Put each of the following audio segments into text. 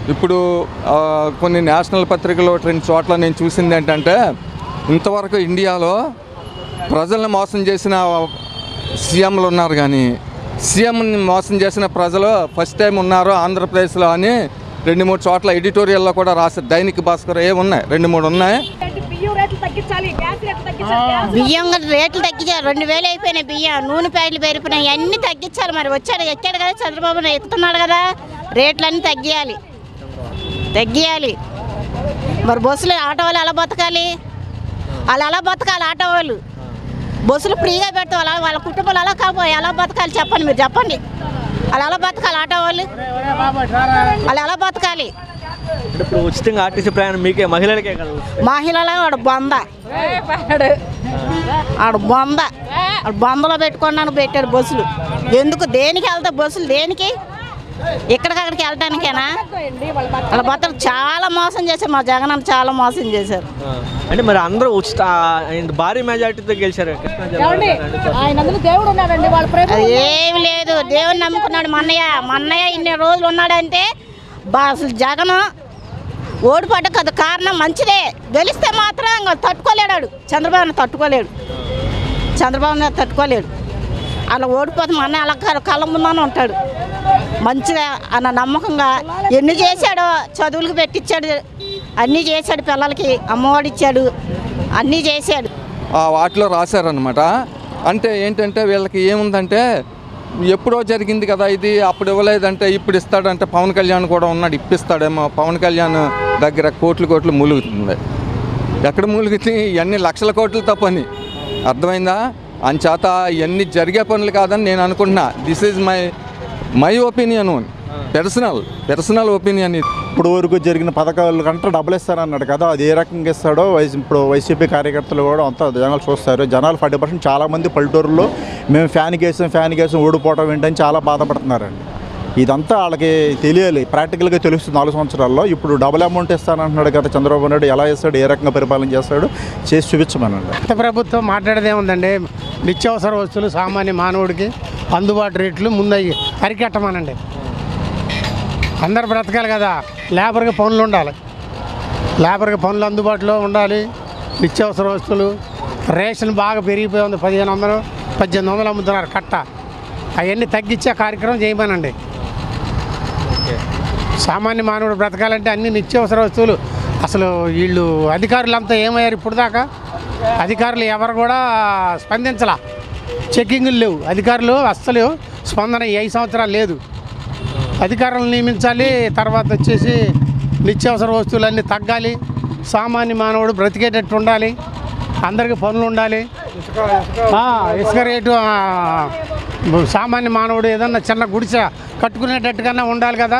ఇప్పుడు ఆ, కొన్ని నేషనల్ పత్రికలు రెండు చోట్ల నేను చూసింది ఏంటంటే ఇంతవరకు ఇండియాలో ప్రజల్ని మోసం చేసిన సీఎంలు ఉన్నారు కానీ సీఎంని మోసం చేసిన ప్రజలు ఫస్ట్ టైం ఉన్నారు ఆంధ్రప్రదేశ్లో అని రెండు మూడు చోట్ల ఎడిటోరియల్లో కూడా రాశారు దైనిక్ భాస్కర్ ఏ ఉన్నాయి రెండు మూడు ఉన్నాయి బియ్యం రేట్లు తగ్గించాలి గ్యాస్ రేట్లు తగ్గించాలి గ్యాస్ బియ్యం కూడా రేట్లు తగ్గించారు రెండు వేలు అయిపోయినాయి బియ్యం నూనె ప్యాకెట్లు పెరిగిపోయినాయి అన్నీ తగ్గించాలి మరి వచ్చాడు ఎక్కాడు కదా చంద్రబాబు నాయుడు ఎక్కుతున్నాడు కదా రేట్లు అన్నీ తగ్గియాలి తగ్గియాలి మరి బస్సులు ఆటో వాళ్ళు ఎలా బతకాలి వాళ్ళు ఎలా బతకాలి ఆటో వాళ్ళు బస్సులు ఫ్రీగా పెడతాం అలా వాళ్ళ కుటుంబాలు అలా కాపోయి ఎలా బతకాలి చెప్పండి మీరు చెప్పండి వాళ్ళు ఎలా బతకాలి ఆటో వాళ్ళు వాళ్ళు ఎలా బతకాలి అంటే ఇప్పుడు ఉచితంగా ఆర్టీసీ ప్రయాణం మీకే మహిళలకే కదా మహిళల వాడు బొంద ఆడు బొంద ఆడు బొందలో పెట్టుకున్నాను పెట్టాడు బస్సులు ఎందుకు దేనికి వెళ్తా బస్సులు దేనికి ఇక్కడికక్కడికి వెళ్ళటానికేనా వాళ్ళ బట్టలు చాలా మోసం చేశారు మా జగన్ అన్న చాలా మోసం చేశారు ఆ, అంటే మరి అందరూ ఉచిత ఆ, ఆయన భారీ మెజార్టీతో గెలిచారు కృష్ణా జిల్లాలో ఏమండి అంటే ఆయన అందులో దేవుడు ఉన్నాడండి వాళ్ళ ప్రభుత్వం అది ఏమి లేదు దేవుని నమ్ముకున్నాడు మన్నయ్య మన్నయ్య ఇన్ని రోజులు ఉన్నాడంటే బా అసలు జగన్ ఓడిపడ్డ కదా కారణం మంచిదే గెలిస్తే మాత్రం ఇంకా తట్టుకోలేడు వాడు. చంద్రబాబు నాయుడు తట్టుకోలేడు చంద్రబాబు నాయుడు తట్టుకోలేడు అలా ఓడిపోతే మా అన్నయ్య అలా కళ్ళ- కళ్ళ ముందని ఉంటాడు మంచిగా అన్న నమ్మకంగా ఎన్ని చేశాడో చదువులకు పెట్టించాడు అన్నీ చేశాడు పిల్లలకి అమ్మఒడి ఇచ్చాడు అన్నీ చేశాడు ఆ వాటిలో రాశారనమాట అంటే ఏంటంటే వీళ్ళకి ఏముందంటే ఎప్పుడో జరిగింది కదా ఇది అప్పుడు ఇవ్వలేదంటే ఇప్పుడు ఇస్తాడంటే పవన్ కళ్యాణ్ కూడా ఉన్నాడు ఇప్పిస్తాడేమో పవన్ కళ్యాణ్ దగ్గర కోట్లు కోట్లు మూలుగుతుంది ఎక్కడ మూలుగుతుంది ఇవన్నీ లక్షల కోట్లు తప్పని అర్థమైందా అంచేత ఇవన్నీ జరిగే పనులు కాదని నేను అనుకుంటున్నా this is my my opinion personal personal opinion ఇది ఇప్పుడు వరకు జరిగిన పథకాల కంటే డబ్బులు ఇస్తారన్నాడు కదా అది ఏ రకంగా ఇస్తాడో వైస్ ఇప్పుడు వైసీపీ కార్యకర్తలు కూడా అంతా జనాలు చూస్తారు జనాలు ఫార్టీ పర్సెంట్ చాలామంది పల్లెటూరులో మేము ఫ్యాన్ కేసాం ఫ్యాన్ కేసాం ఓడిపోవటం ఏంటని చాలా బాధపడుతున్నారండి ఇదంతా వాళ్ళకి తెలియాలి ప్రాక్టికల్గా తెలుస్తుంది నాలుగు సంవత్సరాల్లో ఇప్పుడు డబుల్ అమౌంట్ ఇస్తానంటున్నాడు కదా చంద్రబాబు నాయుడు ఎలా ఇస్తాడు ఏ రకంగా పరిపాలన చేస్తాడు చేసి చూపించమనండి కొత్త ప్రభుత్వం మాట్లాడేది ఏముందండి నిత్యావసర వస్తువులు సామాన్య మానవుడికి అందుబాటు రేట్లు ముందయ్యి అరికట్టమనండి అందరు బ్రతకాలి కదా లేబర్కి పనులు ఉండాలి లేబర్కి పనులు అందుబాటులో ఉండాలి నిత్యావసర వస్తువులు రేషన్ బాగా పెరిగిపోయి ఉంది పదిహేను వందలు పద్దెనిమిది వందలు అమ్ముతున్నారు కట్ట అవన్నీ తగ్గించే కార్యక్రమం చేయమనండి సామాన్య మానవుడు బ్రతకాలంటే అన్ని నిత్యావసర వస్తువులు అసలు వీళ్ళు అధికారులంతా ఏమయ్యారు ఇప్పుడు దాకా అధికారులు ఎవరు కూడా స్పందించలా చెక్కింగులు లేవు అధికారులు అస్సలు స్పందన ఈ ఐదు సంవత్సరాలు లేదు అధికారులను నియమించాలి తర్వాత వచ్చేసి నిత్యావసర వస్తువులన్నీ తగ్గాలి సామాన్య మానవుడు బ్రతికేటట్టు ఉండాలి అందరికీ పనులు ఉండాలి ఆ, ఇసుక రేటు ఆ, సామాన్య మానవుడు ఏదన్నా చిన్న గుడిసె కట్టుకునేటట్టుగానే ఉండాలి కదా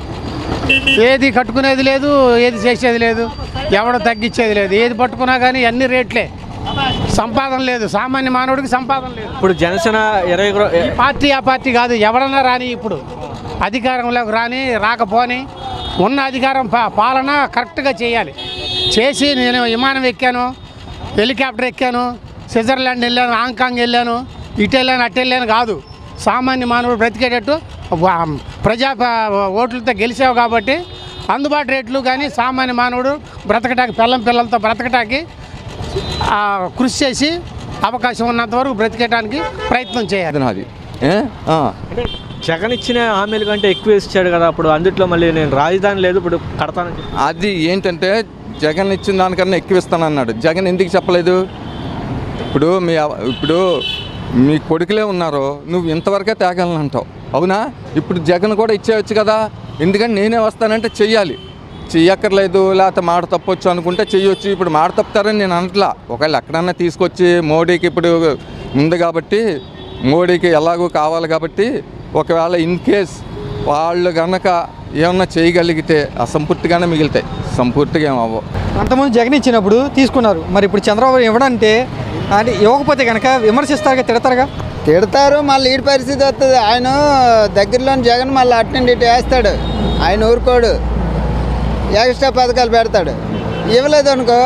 ఏది కట్టుకునేది లేదు ఏది చేసేది లేదు ఎవడు తగ్గించేది లేదు ఏది పట్టుకున్నా కానీ అన్ని రేట్లే సంపాదన లేదు సామాన్య మానవుడికి సంపాదన లేదు ఇప్పుడు జనసేన ఇరవై గ్రో- ఈ పార్టీ ఆ పార్టీ కాదు ఎవడన్నా రాని ఇప్పుడు అధికారంలోకి రాని రాకపోని ఉన్న అధికారం పా- పాలన కరెక్ట్గా చేయాలి చేసి నేను విమానం ఎక్కాను హెలికాప్టర్ ఎక్కాను స్విట్జర్లాండ్ వెళ్ళాను హాంకాంగ్ వెళ్ళాను ఇటు వెళ్ళాను అటు వెళ్ళాను కాదు సామాన్య మానవుడు బ్రతికేటట్టు వా- ప్రజా ప- ఓట్లతో గెలిచావు కాబట్టి అందుబాటు రేట్లు కానీ సామాన్య మానవుడు బ్రతకటానికి పిల్లం పిల్లలతో బ్రతకటానికి ఆ, కృషి చేసి అవకాశం ఉన్నంత వరకు బ్రతికేయడానికి ప్రయత్నం చేయాలి అది నాది ఏ? ఆ. అంటే జగన్ ఇచ్చిన హామీల కంటే ఎక్కువ ఇచ్చాడు కదా అప్పుడు అందుట్లో మళ్ళీ నేను రాజధాని లేదు ఇప్పుడు కడతానని చెప్పి. అది ఏంటంటే జగన్ ఇచ్చిన దానికన్నా ఎక్కువ ఇస్తానన్నాడు జగన్ ఎందుకు చెప్పలేదు ఇప్పుడు మీ అవ- ఇప్పుడు మీ కొడుకులే ఉన్నారు నువ్వు ఇంతవరకే తేగలను అంటావు అవునా ఇప్పుడు జగన్ కూడా ఇచ్చేయచ్చు కదా ఎందుకంటే నేనే వస్తానంటే చెయ్యాలి చెయ్యక్కర్లేదు లేకపోతే మాట తప్పొచ్చు అనుకుంటే చెయ్యొచ్చు ఇప్పుడు మాట తప్పుతారని నేను అనట్లా ఒకవేళ ఎక్కడన్నా తీసుకొచ్చి మోడీకి ఇప్పుడు ఉంది కాబట్టి మోడీకి ఎలాగో కావాలి కాబట్టి ఒకవేళ ఇన్ కేస్ వాళ్ళు కనుక ఏమన్నా చేయగలిగితే అసంపూర్తిగానే మిగులుతాయి సంపూర్తిగా ఏం అవ్వవు అంతకుముందు జగన్ ఇచ్చినప్పుడు తీసుకున్నారు మరి ఇప్పుడు చంద్రబాబు ఇవ్వడంటే అంటే ఇవ్వకపోతే కనుక విమర్శిస్తారుగా తిడతారుగా తిడతారు మళ్ళీ ఈ పరిస్థితి వస్తుంది ఆయన దగ్గరలోని జగన్ మళ్ళీ అటెండ్ ఇటు వేస్తాడు ఆయన ఊరుకోడు ఎక్స్ట్రా పథకాలు పెడతాడు ఇవ్వలేదు అనుకో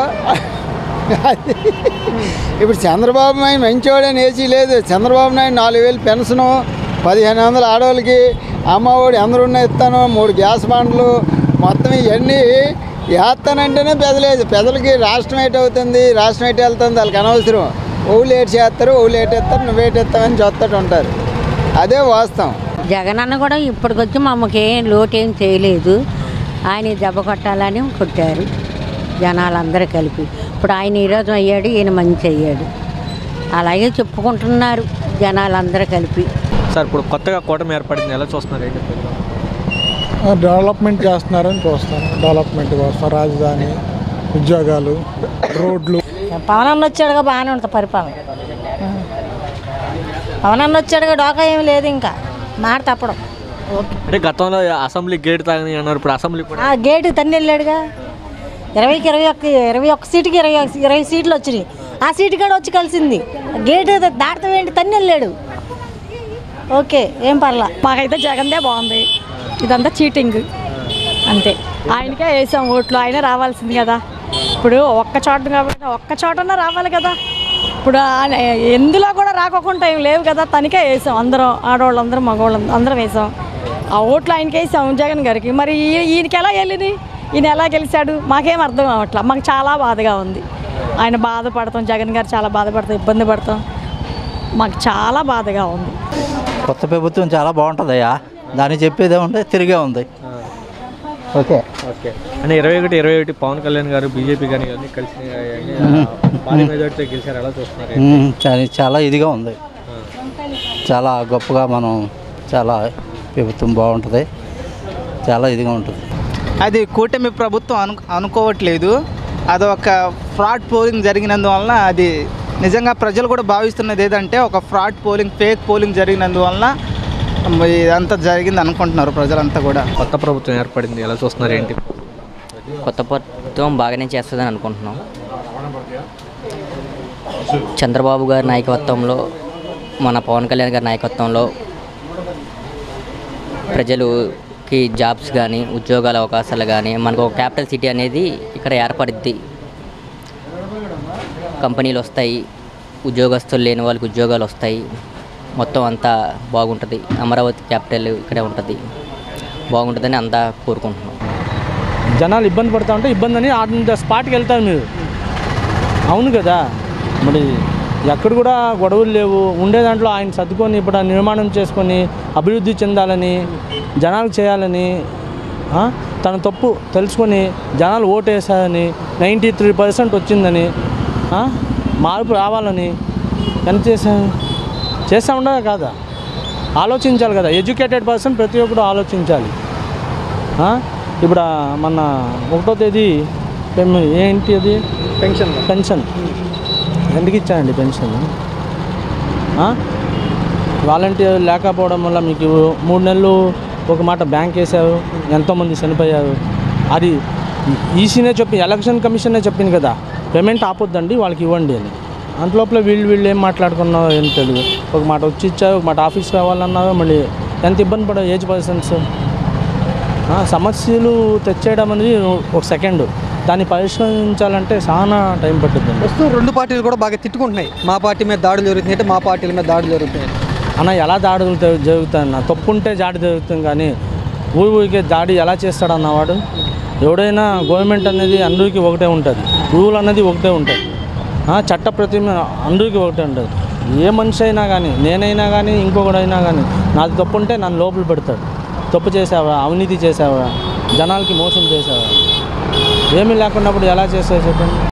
ఇప్పుడు చంద్రబాబు నాయుడు మంచివాడని ఏసీ లేదు చంద్రబాబు నాయుడు నాలుగు వేలు పెన్షను పదిహేను వందలు ఆడవాళ్ళకి అమ్మఒడి అందరూ ఉన్న ఇస్తాను మూడు గ్యాస్ బండ్లు మొత్తం ఇవన్నీ వేస్తానంటేనే పెదలేదు పెదలకి రాష్ట్రం ఏటి అవుతుంది రాష్ట్రం ఏటి వెళ్తుంది వాళ్ళకి అనవసరం ఓళ్ళు ఏటి చేస్తారు ఓళ్ళు ఏటి ఎత్తారు నువ్వేటి ఎత్తావని చూస్తూ ఉంటారు అదే వాస్తవం జగనన్న కూడా ఇప్పటికొచ్చి మమ్మకి ఏం లోటు ఏం చేయలేదు ఆయన దెబ్బ కొట్టాలని కొట్టారు జనాలందరూ కలిపి ఇప్పుడు ఆయన ఈరోజు అయ్యాడు ఈయన మంచి అయ్యాడు అలాగే చెప్పుకుంటున్నారు జనాలందరూ కలిపి సార్ ఇప్పుడు కొత్తగా కూటమి ఏర్పడింది ఎలా చూస్తున్నారు ఏంటి డెవలప్మెంట్ చేస్తున్నారని చూస్తాను డెవలప్మెంట్ కోసం రాజధాని ఉద్యోగాలు రోడ్లు పవన్ అన్న వచ్చాడుగా బాగానే ఉంటుంది పరిపాలన పవన్ అన్న వచ్చాడుగా డోకా ఏమి లేదు ఇంకా మాట తప్పడం ఓకే అంటే గతంలో అసెంబ్లీ గేట్ తాగని అన్నారు ఇప్పుడు అసెంబ్లీ కూడా ఆ గేటు తన్ని వెళ్ళాడుగా ఇరవైకి ఇరవై ఒక్క ఇరవై ఒక్క సీటుకి ఇరవై ఒక్క- ఇరవై సీట్లు వచ్చినాయి ఆ సీటు కూడా వచ్చి కలిసింది గేటు దాటతం ఏంటి తన్ని వెళ్ళాడు ఓకే ఏం పర్లా మాకైతే జగన్దే బాగుంది ఇదంతా చీటింగ్ అంతే ఆయనకే వేసాం ఓట్లు ఆయన రావాల్సింది కదా ఇప్పుడు ఒక్క చోట కాబట్టి ఒక్క చోటన్నా రావాలి కదా ఇప్పుడు ఆయన ఎందులో కూడా రాకోకుండా ఏం లేవు కదా తనకే వేసాం అందరం ఆడవాళ్ళందరం మగవాళ్ళం అందరం వేసాం ఆ ఓట్లు ఆయనకి వేసాం జగన్ గారికి మరి ఈ- ఈయనకి ఎలా వెళ్ళింది ఈయన ఎలా గెలిచాడు మాకేం అర్థం అవ్వట్లా మాకు చాలా బాధగా ఉంది ఆయన బాధపడతాం జగన్ గారు చాలా బాధపడతాం ఇబ్బంది పడతాం మాకు చాలా బాధగా ఉంది కొత్త ప్రభుత్వం చాలా బాగుంటుందయ్యా దాన్ని చెప్పేదే ఉంటే తిరిగే ఉంది ఓకే ఓకే అంటే ఇరవై ఒకటి ఇరవై ఒకటి పవన్ కళ్యాణ్ గారు బీజేపీ కానీ ఇవన్నీ కలిసి అన్ని భారీ మెజార్టీతో గెలిచారు ఎలా చూస్తున్నారు ఉమ్, చాలా చాలా ఇదిగా ఉంది చాలా గొప్పగా మనం చాలా ప్రభుత్వం బాగుంటుంది చాలా ఇదిగా ఉంటుంది అది కూటమి ప్రభుత్వం అను అనుకోవట్లేదు అదొక ఫ్రాడ్ పోలింగ్ జరిగినందువలన అది నిజంగా ప్రజలు కూడా భావిస్తున్నది ఏదంటే ఒక ఫ్రాడ్ పోలింగ్ ఫేక్ పోలింగ్ జరిగినందువలన ఇదంతా జరిగింది అనుకుంటున్నారు ప్రజలంతా కూడా కొత్త ప్రభుత్వం ఏర్పడింది ఎలా చూస్తున్నారు ఏంటి కొత్త ప్రభుత్వం బాగానే చేస్తుందని అనుకుంటున్నాం చంద్రబాబు గారి నాయకత్వంలో మన పవన్ కళ్యాణ్ గారి నాయకత్వంలో ప్రజలుకి జాబ్స్ కానీ ఉద్యోగాల అవకాశాలు కానీ మనకు ఒక క్యాపిటల్ సిటీ అనేది ఇక్కడ ఏర్పడుద్ది కంపెనీలు వస్తాయి ఉద్యోగస్తులు లేని వాళ్ళకి ఉద్యోగాలు వస్తాయి మొత్తం అంతా బాగుంటుంది అమరావతి క్యాపిటల్ ఇక్కడే ఉంటుంది బాగుంటుందని అంతా కోరుకుంటున్నాం జనాలు ఇబ్బంది పడతా ఉంటే ఇబ్బంది అని ఆన్ ద స్పాట్కి వెళ్తారు మీరు అవును కదా మరి ఎక్కడ కూడా గొడవలు లేవు ఉండే దాంట్లో ఆయన సర్దుకొని ఇప్పుడు ఆ నిర్మాణం చేసుకొని అభివృద్ధి చెందాలని జనాలకు చేయాలని ఆ, తన తప్పు తెలుసుకొని జనాలు ఓటు వేసారని నైంటీ త్రీ పర్సెంట్ వచ్చిందని ఆ, మార్పు రావాలని ఎంత చేశాను చేస్తూ ఉండదా కాదా ఆలోచించాలి కదా ఎడ్యుకేటెడ్ పర్సన్ ప్రతి ఒక్కరు ఆలోచించాలి ఆ? ఇప్పుడు ఆ మన ఒకటో తేదీ పెన్ ఏంటి అది పెన్షన్ పెన్షన్ ఎందుకు ఇచ్చానండి పెన్షన్ ఆ? వాలంటీర్ లేకపోవడం వల్ల మీకు మూడు నెలలు ఒక మాట బ్యాంక్ వేసారు ఎంతోమంది చనిపోయారు అది ఈసీనే చెప్పి ఎలక్షన్ కమిషనే చెప్పింది కదా పేమెంట్ ఆపొద్దండి వాళ్ళకి ఇవ్వండి అని అంతలోపల వీళ్ళు వీళ్ళు ఏం మాట్లాడుకున్నారో ఏం తెలియదు ఒక మాట వచ్చి ఇచ్చారు ఒక మాట ఆఫీస్ రావాలన్నారు మళ్ళీ ఎంత ఇబ్బంది పడే ఏజ్ పర్సన్స్ ఆ, సమస్యలు తెచ్చేయడం అనేది ఒక సెకండ్ దాన్ని పరిష్కరించాలంటే చాలా టైం పట్టుద్ది వస్తూ రెండు పార్టీలు కూడా బాగా తిట్టుకుంటున్నాయి మా పార్టీ మీద దాడులు జరుగుతున్నాయి అంటే మా పార్టీల మీద దాడులు జరుగుతున్నాయి అన్న ఎలా దాడులు జ- జరుగుతాయి అన్న తప్పు ఉంటే దాడి జరుగుతుంది కానీ ఊరి ఊరికే దాడి ఎలా చేస్తాడు అన్నవాడు ఎవడైనా గవర్నమెంట్ అనేది అందరికీ ఒకటే ఉంటుంది రూల్ అనేది ఒకటే ఉంటుంది ఆ, చట్ట ప్రతి అందరికీ ఒకటే ఉంటుంది ఏ మనిషి అయినా కానీ నేనైనా కానీ ఇంకొకడైనా కానీ నాది తప్పు ఉంటే నన్ను లోపల పెడతాడు తప్పు చేసావా అవినీతి చేసావా జనాలకి మోసం చేసావా ఏమీ లేకున్నప్పుడు ఎలా చేస్తావు చెప్పండి